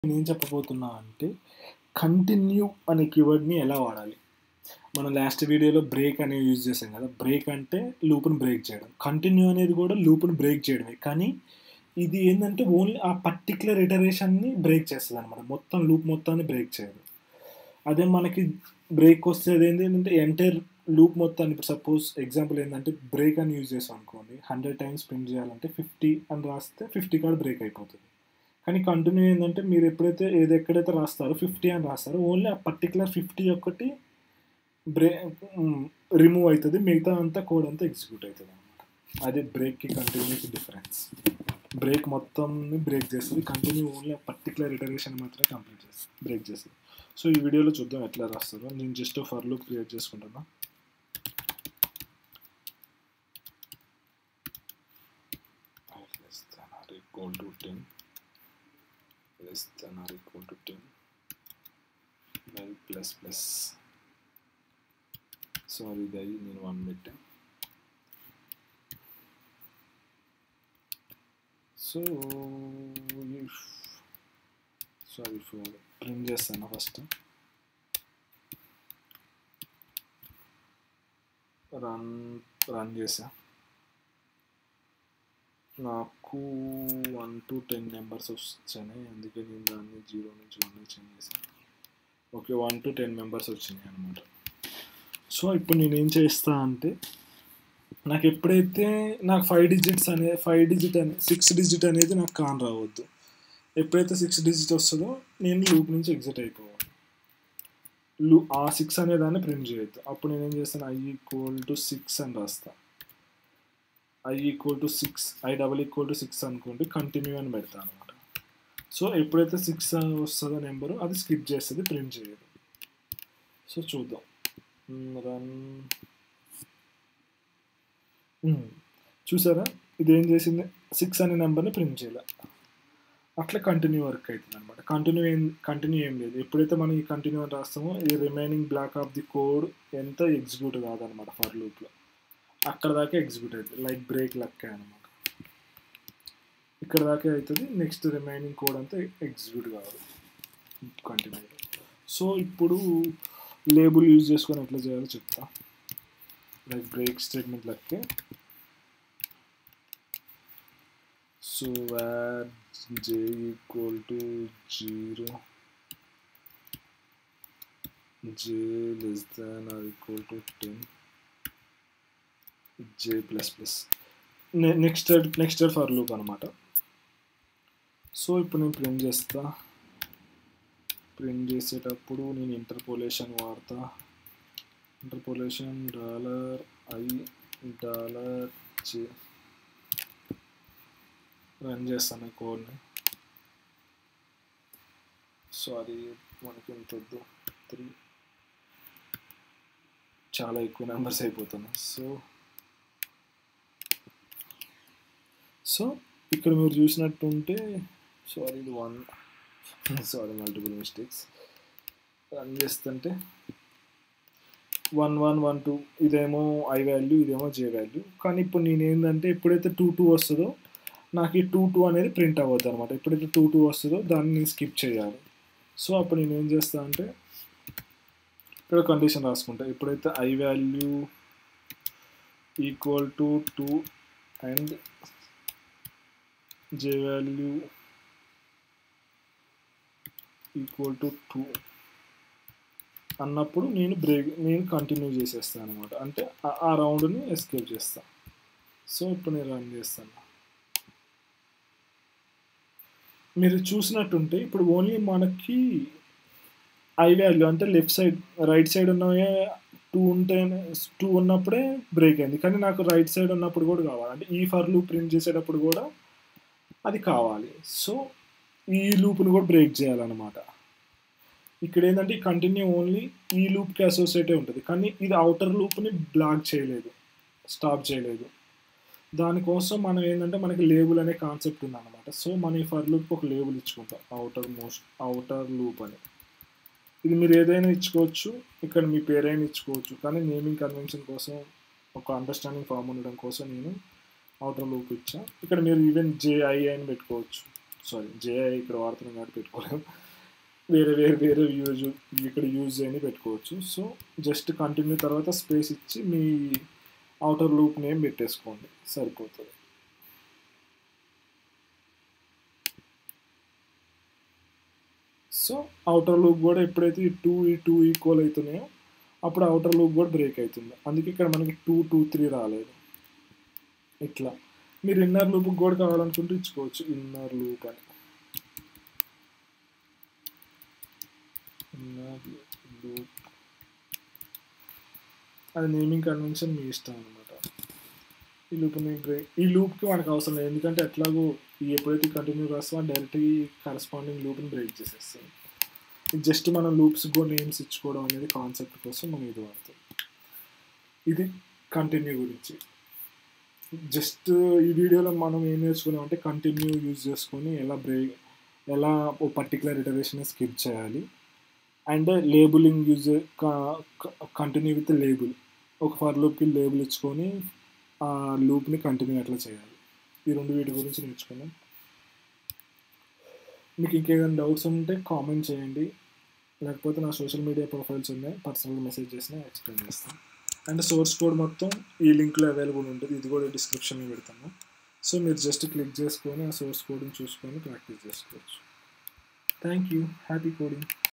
నేను ఏం చెప్పబోతున్నా అంటే కంటిన్యూ అనే కీవర్డ్ని ఎలా వాడాలి మనం లాస్ట్ వీడియోలో బ్రేక్ అనేది యూజ్ చేసాం కదా బ్రేక్ అంటే లూప్ని బ్రేక్ చేయడం కంటిన్యూ అనేది కూడా లూప్ని బ్రేక్ చేయడమే కానీ ఇది ఏంటంటే ఓన్లీ ఆ పర్టికులర్ ఇటరేషన్ని బ్రేక్ చేస్తుంది అనమాట మొత్తం లూప్ మొత్తాన్ని బ్రేక్ చేయదు అదే మనకి బ్రేక్ వస్తే ఏంటంటే ఎంటైర్ లూప్ మొత్తాన్ని ఇప్పుడు సపోజ్ ఎగ్జాంపుల్ ఏంటంటే బ్రేక్ అని యూజ్ చేసాం అనుకోండి హండ్రెడ్ టైమ్స్ ప్రింట్ చేయాలంటే ఫిఫ్టీ అని రాస్తే ఫిఫ్టీ కార్డ్ బ్రేక్ అయిపోతుంది కానీ కంటిన్యూ ఏంటంటే మీరు ఎప్పుడైతే ఏది ఎక్కడైతే రాస్తారో ఫిఫ్టీ అని రాస్తారో ఓన్లీ ఆ పర్టికులర్ ఫిఫ్టీ ఒక్కటి బ్రే రిమూవ్ అవుతుంది మిగతా అంతా కోడ్ అంతా ఎగ్జిక్యూట్ అవుతుంది అనమాట అది బ్రేక్కి కంటిన్యూకి డిఫరెన్స్ బ్రేక్ మొత్తంని బ్రేక్ చేస్తుంది కంటిన్యూ ఓన్లీ ఆ పర్టికులర్ ఇటరేషన్ మాత్రమే కంప్లీట్ చేస్తుంది బ్రేక్ చేస్తుంది సో ఈ వీడియోలో చూద్దాం ఎట్లా రాస్తారో నేను జస్ట్ ఫర్ లుక్ క్రియేట్ చేసుకుంటున్నా less than or equal to 10 less than or equal to 10 well plus plus sorry దయి నేను వన్ పెట్టా so if sorry for print చేస్తాను ఫస్ట్ రన్ రన్ చేసా నాకు వన్ టు టెన్ నెంబర్స్ వచ్చాయి అందుకే నేను దాన్ని జీరో నుంచి వన్ చేంజ్ చేశాను okay one to ten members వచ్చినాయి అనమాట సో ఇప్పుడు నేను ఏం చేస్తా అంటే నాకు ఎప్పుడైతే నాకు ఫైవ్ డిజిట్స్ అనే ఫైవ్ డిజిట్ అనే సిక్స్ డిజిట్ అనేది నాకు కాన్ రావద్దు ఎప్పుడైతే సిక్స్ డిజిట్ వస్తుందో నేను లూప్ నుంచి ఎగ్జిట్ అయిపోవాలి లూ ఆ సిక్స్ అనే దాన్ని ప్రింట్ చేయొద్దు అప్పుడు నేను ఏం చేస్తాను ఐ ఈక్వల్ టు సిక్స్ అని రాస్తాను I equal to six I double equal to six అనుకోండి కంటిన్యూ అని పెడతాను అనమాట సో ఎప్పుడైతే సిక్స్ వస్తుందో నెంబరు అది స్కిప్ చేస్తుంది ప్రింట్ చేయదు సో చూద్దాం రన్ చూసారా ఇది ఏం చేసింది సిక్స్ అనే నెంబర్ని ప్రింట్ చేయాలి అట్లా కంటిన్యూ వర్క్ అవుతుంది అనమాట కంటిన్యూ ఏం కంటిన్యూ ఏం లేదు ఎప్పుడైతే మనం ఈ కంటిన్యూ అని రాస్తామో ఈ remaining block of the code ఎంత ఎగ్జిక్యూట్ కాదనమాట ఫర్ లూప్లో అక్కడ దాకా ఎగ్జిక్యూట్ అవుతుంది లైక్ బ్రేక్ లెక్క అనమాట ఇక్కడ దాకా అవుతుంది నెక్స్ట్ రిమైనింగ్ కోడ్ అంతా ఎగ్జిక్యూట్ కావాలి కంటిన్యూ సో ఇప్పుడు లేబుల్ యూజ్ చేసుకొని ఎట్లా చేయాలో చెప్తా లైక్ బ్రేక్ స్టేట్మెంట్ లెక్కే so add J equal to zero J less than or equal to ten J plus plus next next for loop అనమాట so ఇప్పుడు నేను ప్రింట్ చేస్తా ప్రింట్ చేసేటప్పుడు నేను ఇంటర్పోలేషన్ వాడతా interpolation dollar I dollar J run చేస్తాను కోడ్ని సారీ మనకి ఎంత వద్దు త్రీ చాలా ఎక్కువ నెంబర్స్ అయిపోతున్నాయి సో సో ఇక్కడ మీరు చూసినట్టుంటే సారీ ఇది one sorry multiple mistakes run చేస్తుంటే వన్ వన్ వన్ టూ ఇదేమో ఐ వాల్యూ ఇదేమో జే వాల్యూ కానీ ఇప్పుడు నేను ఏంటంటే ఎప్పుడైతే టూ టూ వస్తుందో నాకు ఈ టూ టూ అనేది ప్రింట్ అవ్వద్దు అనమాట ఎప్పుడైతే టూ టూ వస్తుందో దాన్ని నేను స్కిప్ చేయాలి సో అప్పుడు నేను ఏం చేస్తా అంటే ఇక్కడ కండిషన్ రాసుకుంటా ఎప్పుడైతే I value equal to two and J value equal to two అన్నప్పుడు నేను బ్రేక్ నేను కంటిన్యూ చేసేస్తాను అనమాట అంటే ఆ రౌండ్ని ఎస్కేప్ చేస్తాను సో ఇప్పుడు నేను రన్ చేస్తాను మీరు చూసినట్టుంటే ఇప్పుడు ఓన్లీ మనకి ఐ వాల్యూ అంటే లెఫ్ట్ సైడ్ రైట్ సైడ్ ఉన్నవే టూ ఉంటే టూ ఉన్నప్పుడే బ్రేక్ అయింది కానీ నాకు రైట్ సైడ్ ఉన్నప్పుడు కూడా కావాలి అంటే ఈ ఫర్ లూప్ ప్రింట్ చేసేటప్పుడు కూడా అది కావాలి సో ఈ లూప్ని కూడా బ్రేక్ చేయాలన్నమాట ఇక్కడ ఏంటంటే కంటిన్యూ ఓన్లీ ఈ లూప్కి అసోసియేటే ఉంటుంది కానీ ఇది అవుటర్ లూప్ని బ్లాక్ చేయలేదు స్టాప్ చేయలేదు దానికోసం మనం ఏంటంటే మనకి లేబుల్ అనే కాన్సెప్ట్ ఉందన్నమాట సో మన ఈ ఫర్ లూప్కి ఒక లేబుల్ ఇచ్చుకుంటాం అవుటర్ మోస్ట్ అవుటర్ లూప్ అని ఇది మీరు ఏదైనా ఇచ్చుకోవచ్చు ఇక్కడ మీ పేరైనా ఇచ్చుకోవచ్చు కానీ నేమింగ్ కన్వెన్షన్ కోసం ఒక అండర్స్టాండింగ్ ఫామ్ ఉండడం కోసం నేను అవుటర్ లూప్ ఇచ్చా ఇక్కడ మీరు ఈవెన్ జేఐ అని పెట్టుకోవచ్చు సారీ జేఐ ఇక్కడ వాడుతున్నాం కాబట్టి పెట్టుకోలేము వేరే వేరే వేరే యూజ్ ఇక్కడ యూజ్ చేయని పెట్టుకోవచ్చు సో జస్ట్ కంటిన్యూ తర్వాత స్పేస్ ఇచ్చి మీ అవుటర్ లూప్ నేమ్ పెట్టేసుకోండి సరిపోతుంది సో అవుటర్ లూప్ కూడా ఎప్పుడైతే ఈ టూ ఈ టూ ఈక్వల్ అవుతున్నాయో అప్పుడు అవుటర్ లూప్ కూడా బ్రేక్ అవుతుంది అందుకే ఇక్కడ మనకి టూ టూ త్రీ రాలేదు ఇట్లా మీరు ఇన్నర్ లూప్ కూడా కావాలనుకుంటే ఇచ్చుకోవచ్చు ఇన్నర్ లూప్ అని ఇన్నర్ లూప్ అది నేమింగ్ కన్వెన్షన్ మీ ఇష్టం అనమాట ఈ లూప్ని బ్రేక్ ఈ లూప్కి మనకు అవసరం లేదు ఎందుకంటే ఎట్లాగో ఈ ఎప్పుడైతే కంటిన్యూ రాస్తామో డైరెక్ట్ ఈ కరస్పాండింగ్ లూప్ని బ్రేక్ చేసేస్తాం ఇది జస్ట్ మనం లూప్స్ కూడా నేమ్స్ ఇచ్చుకోవడం అనేది కాన్సెప్ట్ కోసం మనం ఇది వాడతాం ఇది కంటిన్యూ గురించి జస్ట్ ఈ వీడియోలో మనం ఏం నేర్చుకున్నాం అంటే కంటిన్యూ యూజ్ చేసుకొని ఎలా బ్రేక్ ఎలా ఓ పర్టికులర్ ఇటరేషన్ స్కిప్ చేయాలి and labeling use continue with label ఒక ఫర్ లూప్కి లేబుల్ ఇచ్చుకొని ఆ లూప్ని కంటిన్యూ ఎట్లా చేయాలి ఈ రెండు వీటి గురించి నేర్చుకున్నాం మీకు ఇంకేదైనా డౌట్స్ ఉంటే కామెంట్ చేయండి లేకపోతే నా సోషల్ మీడియా ప్రొఫైల్స్ ఉన్నాయి పర్సనల్గా మెసేజ్ చేసినా ఎక్స్ప్లెయిన్ చేస్తాను అండ్ సోర్స్ కోడ్ మొత్తం ఈ లింక్లో అవైలబుల్ ఉంటుంది ఇది కూడా డిస్క్రిప్షన్లో పెడతాను సో మీరు జస్ట్ క్లిక్ చేసుకొని ఆ సోర్స్ కోడ్ని చూసుకొని ప్రాక్టీస్ చేసుకోవచ్చు థ్యాంక్ యూ హ్యాపీ కోడింగ్